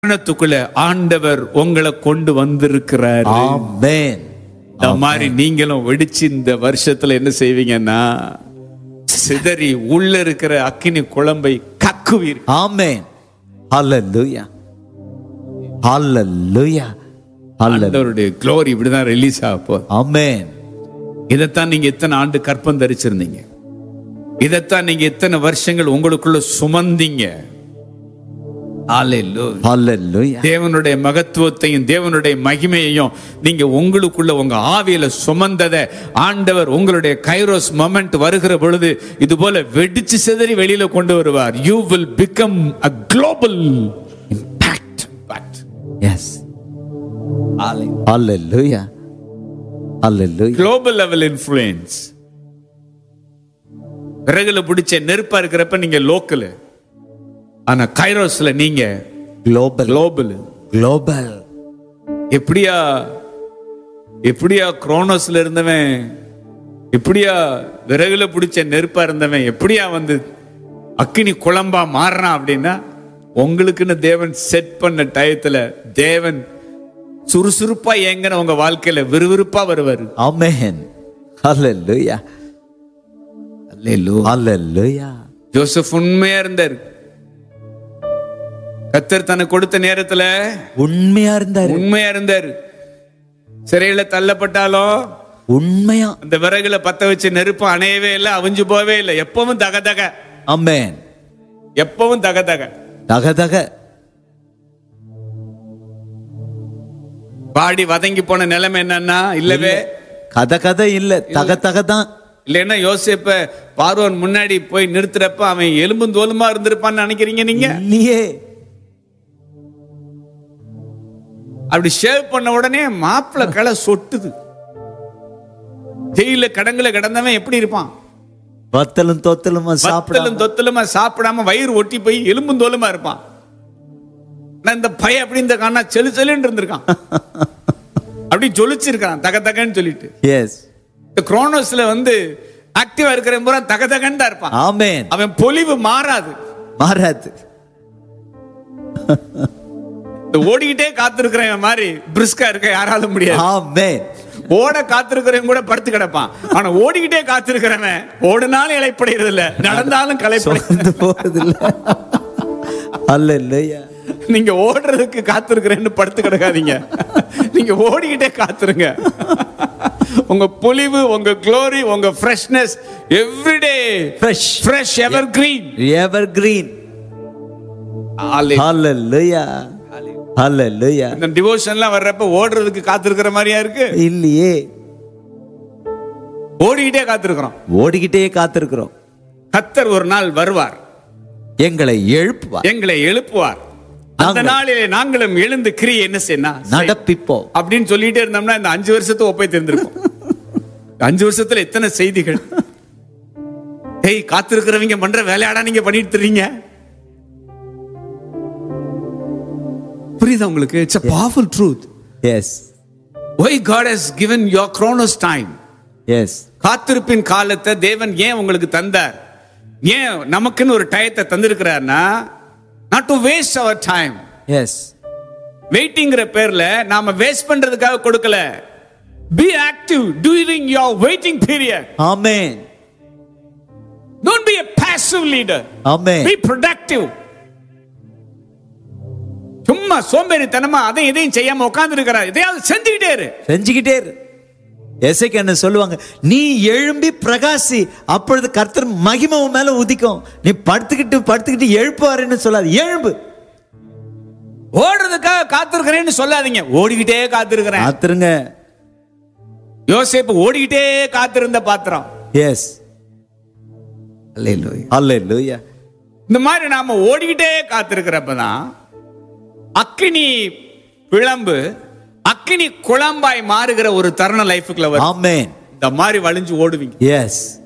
மரணத்துக்குள்ள ஆண்டவர் உங்களை கொண்டு வந்திருக்கிறார் Amen. இந்த மாதிரி நீங்களும் வெடிச்சு இந்த வருஷத்துல என்ன செய்வீங்கன்னா சிதறி உள்ள இருக்கிற அக்கினி குழம்பை கக்குவீர் Amen. Hallelujah. Hallelujah. Hallelujah. ஆண்டவருடைய க்ளோரி இப்படிதான் ரிலீஸ் ஆக போகுது Amen. இதைத்தான் நீங்க எத்தனை ஆண்டு கற்பம் தரிச்சிருந்தீங்க இதைத்தான் நீங்க எத்தனை வருஷங்கள் உங்களுக்குள்ள சுமந்தீங்க Hallelujah. Hallelujah. தேவனுடைய மகத்துவத்தையும் தேவனுடைய மகிமையையும் நீங்க உங்களுக்குள்ள உங்க ஆவியில சுமந்தத ஆண்டவர் உங்களுடைய கைரோஸ் மொமெண்ட் வருகிற பொழுது இது போல வெடிச்சு சிதறி வெளியில கொண்டு வருவார் you will become a global impact Yes. Hallelujah. Hallelujah. Global level influence விறகுல பிடிச்ச நெருப்பா இருக்கிறப்ப நீங்க லோக்கல் ஆனா கைரோஸ்ல நீங்க Global. Global Global. எப்படியா எப்படியா குரோனோஸ்ல இருந்தவன் எப்படியா விறகுல பிடிச்ச நெருப்பா இருந்தவன் எப்படியா வந்து அக்கினி குழம்பா மாறினான் அப்படின்னா உங்களுக்குன்னு தேவன் செட் பண்ண டயத்துல தேவன் சுறுசுறுப்பா ஏங்கின உங்க வாழ்க்கையில விறுவிறுப்பா வருவாரு Amen. Hallelujah. Hallelujah. ஜோசப் உண்மையா இருந்தார் கத்தர் தனக்கு கொடுத்த நேரத்துல உண்மையா இருந்தாரு உண்மையா இருந்தார் சிறையில தள்ளப்பட்டாலும் உண்மையா அந்த விறகுல பத்த வச்ச நெருப்பு அணையவே இல்லை அவிஞ்சு போவே இல்லை எப்பவும் தக தக அமேன் எப்பவும் தக தக தக தக பாடி வதங்கி போன நிலைமை என்னன்னா இல்லவே கதை கதை இல்ல தக தக தான் இல்லைன்னா யோசிப்ப பார்வன் முன்னாடி போய் நிறுத்துறப்ப அவன் எலும்பும் தோலுமா இருந்திருப்பான்னு நினைக்கிறீங்க நீங்க இல்லையே அப்படி ஷேவ் பண்ண உடனே மாப்பிள களை சொட்டுது ஜெயில கடங்குல கிடந்தவன் எப்படி இருப்பான் வத்தலும் தொத்தலுமா சாப்பிடலாம் வத்தலும் தொத்தலுமா சாப்பிடாம வயிறு ஒட்டி போய் எலும்பும் தோலுமா இருப்பான் ஆனா இந்த பையன் அப்படி இந்த காணா செலு செலுன்னு இருந்திருக்கான் அப்படி ஜொலிச்சிருக்கான் தக தகன்னு சொல்லிட்டு எஸ் இந்த குரோனோஸ்ல வந்து ஆக்டிவா இருக்கிற பூரா தக தகன்னு தான் இருப்பான் ஆமேன் அவன் பொலிவு மாறாது மாறாது இந்த ஓடிக்கிட்டே காத்திருக்கிறவன் மாதிரி பிரிஸ்கா இருக்க யாராலும் முடியாது ஆமேன் ஓட காத்திருக்கிறவன் கூட படுத்து கிடப்பான் ஆனா ஓடிக்கிட்டே காத்திருக்கிறவன் ஓடினாலும் இலைப்படைகிறது இல்ல நடந்தாலும் களைப்படை வந்து போறது இல்ல அல்ல நீங்க ஓடுறதுக்கு காத்திருக்கிறேன்னு படுத்து கிடக்காதீங்க நீங்க ஓடிக்கிட்டே காத்துருங்க உங்க பொலிவு உங்க க்ளோரி உங்க freshness everyday fresh fresh ever green ever green hallelujah hallelujah இந்த டிவோஷன்லாம் வர்றப்ப ஓடுறதுக்கு காத்திருக்கிற மாதிரியா இருக்கு இல்லையே ஓடிக்கிட்டே காத்திருக்கிறோம் ஓடிக்கிட்டே காத்திருக்கிறோம் கத்தர் ஒரு நாள் வருவார் எங்களை எழுப்புவார் எங்களை எழுப்புவார் அந்த நாங்கள். நாளிலே நாங்களும் எழுந்து கிரியை என்ன செய்யணும் நடப்பிப்போம் அப்படின்னு சொல்லிட்டே இருந்தோம்னா இந்த அஞ்சு வருஷத்தை ஒப்பை தெரிந்திருக்கும் இந்த அஞ்சு வருஷத்துல எத்தனை செய்திகள் ஏய் காத்திருக்கிறவங்க பண்ற வேலையாடா நீங்க பண்ணிட்டு இருக்கீங்க புரியுதா உங்களுக்கு it's a powerful truth yes why god has given your chronos time yes காத்திருப்பின் காலத்தை தேவன் ஏன் உங்களுக்கு தந்தார் ஏன் நமக்குன்னு ஒரு டயத்தை தந்திருக்கிறார்னா நாட் டு வேஸ்ட் அவர் டைம் எஸ் வெயிட்டிங்கிற பேர்ல நாம வேஸ்ட் பண்றதுக்காக கொடுக்கல be active during your waiting period amen don't be a passive leader amen be productive சும்மா சோம்பேறித்தனமா அதையும் இதையும் செய்யாம உட்கார்ந்து இருக்கிறார் இதையாவது செஞ்சுக்கிட்டே இரு செஞ்சுக்கிட்டே இரு எசைக்கு என்ன சொல்லுவாங்க நீ எழும்பி பிரகாசி அப்பொழுது கர்த்தர் மகிமை உன் மேல உதிக்கும் நீ படுத்துக்கிட்டு படுத்துக்கிட்டு எழுப்புவாருன்னு சொல்லாது எழும்பு ஓடுறதுக்காக காத்திருக்கிறேன்னு சொல்லாதீங்க ஓடிக்கிட்டே காத்திருக்கிறேன் காத்துருங்க யோசேப்பு ஓடிக்கிட்டே காத்திருந்த பாத்திரம் எஸ் அல்லேலூயா இந்த மாதிரி நாம ஓடிக்கிட்டே காத்திருக்கிறப்பதான் அக்கினி விளம்பு அக்கினி குழம்பாய் மாறுகிற ஒரு தருண லைஃபுக்குள்ள வரும் ஆமென் இந்த மாதிரி வழிஞ்சு ஓடுவீங்க எஸ்